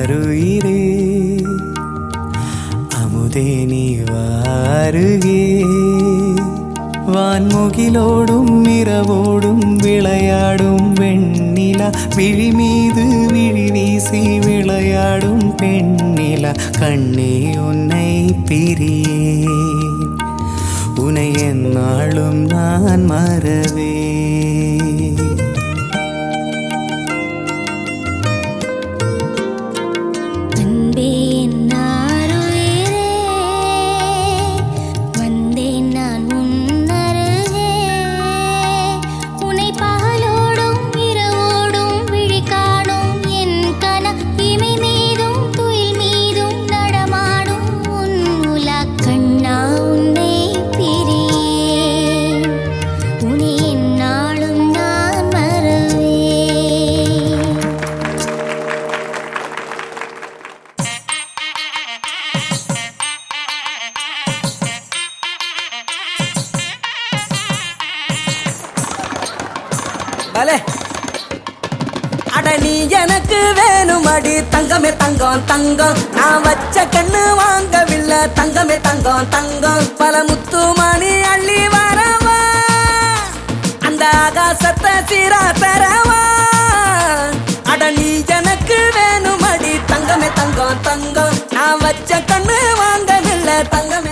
ஆருயிரே அமுதே நீ வாருகே வான்முகிலோடும் இரவோடும் விளையாடும் வெண்ணிலா விழி மீது விழி வீசி விளையாடும் பெண்ணிலா கண்ணே உன்னை பிரியே உனை என்னாலும் நான் மறவே அன்பே என்னாருயிரே வந்தேன் நான் உன்னருகே உன்னை பகலோடும் இரவோடும் விழி காணும் என் கன இமை மீதும் துயில் மீதும் நடமாடும் உன் உலா கண்ணா உன்னை பிரியேன் உன்னை என்னாலும் நான் மறவேன் பலே அட நீ எனக்கு வேணும் அடி தங்கமே தங்கம் தங்கம் நான் வச்ச கண்ணு வாங்கவில்லை தங்கமே தங்கம் தங்கம் பல முத்து மணி அள்ளி வரவா அந்த ஆகாசத்தை சீரா பெறவா அட நீ எனக்கு வேணும் அடி தங்கமே தங்கம் தங்கம் நான் வச்ச கண்ணு வாங்கவில்லை தங்கமே